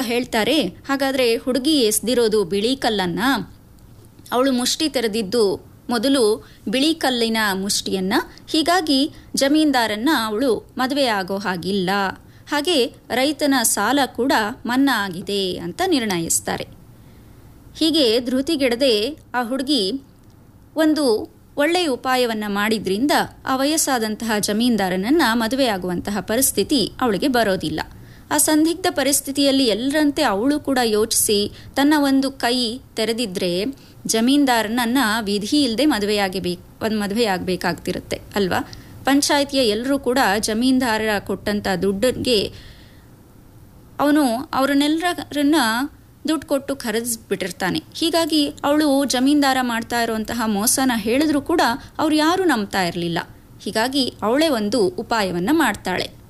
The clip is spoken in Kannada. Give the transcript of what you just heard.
ಹೇಳ್ತಾರೆ ಹಾಗಾದರೆ ಹುಡುಗಿ ಎಸ್ದಿರೋದು ಬಿಳಿ ಕಲ್ಲನ್ನ ಅವಳು ಮುಷ್ಟಿ ತೆರೆದಿದ್ದು ಮೊದಲು ಬಿಳಿ ಕಲ್ಲಿನ ಮುಷ್ಟಿಯನ್ನ ಹೀಗಾಗಿ ಜಮೀನ್ದಾರನ್ನ ಅವಳು ಮದುವೆ ಆಗೋ ಹಾಗಿಲ್ಲ ಹಾಗೆ ರೈತನ ಸಾಲ ಕೂಡ ಮನ್ನಾ ಆಗಿದೆ ಅಂತ ನಿರ್ಣಯಿಸ್ತಾರೆ ಹೀಗೆ ಧೃತಿಗೆಡದೆ ಆ ಹುಡುಗಿ ಒಂದು ಒಳ್ಳೆಯ ಉಪಾಯವನ್ನು ಮಾಡಿದ್ರಿಂದ ಆ ವಯಸ್ಸಾದಂತಹ ಜಮೀನ್ದಾರನನ್ನು ಮದುವೆಯಾಗುವಂತಹ ಪರಿಸ್ಥಿತಿ ಅವಳಿಗೆ ಬರೋದಿಲ್ಲ ಆ ಸಂದಿಗ್ಧ ಪರಿಸ್ಥಿತಿಯಲ್ಲಿ ಎಲ್ಲರಂತೆ ಅವಳು ಕೂಡ ಯೋಚಿಸಿ ತನ್ನ ಒಂದು ಕೈ ತೆರೆದಿದ್ರೆ ಜಮೀನ್ದಾರನನ್ನ ವಿಧಿ ಇಲ್ಲದೆ ಮದುವೆಯಾಗಬೇಕು ಒಂದು ಮದುವೆಯಾಗಬೇಕಾಗ್ತಿರುತ್ತೆ ಅಲ್ವಾ ಪಂಚಾಯಿತಿಯ ಎಲ್ಲರೂ ಕೂಡ ಜಮೀನ್ದಾರ ಕೊಟ್ಟಂಥ ದುಡ್ಡಿಗೆ ಅವನು ಅವರನ್ನೆಲ್ಲರನ್ನ ದುಡ್ಡು ಕೊಟ್ಟು ಖರೀದಿಸ್ಬಿಟ್ಟಿರ್ತಾನೆ ಹೀಗಾಗಿ ಅವಳು ಜಮೀನ್ದಾರ ಮಾಡ್ತಾ ಇರುವಂತಹ ಮೋಸನ ಹೇಳಿದ್ರೂ ಕೂಡ ಅವ್ರು ಯಾರೂ ನಂಬ್ತಾ ಇರಲಿಲ್ಲ ಹೀಗಾಗಿ ಅವಳೇ ಒಂದು ಉಪಾಯವನ್ನು ಮಾಡ್ತಾಳೆ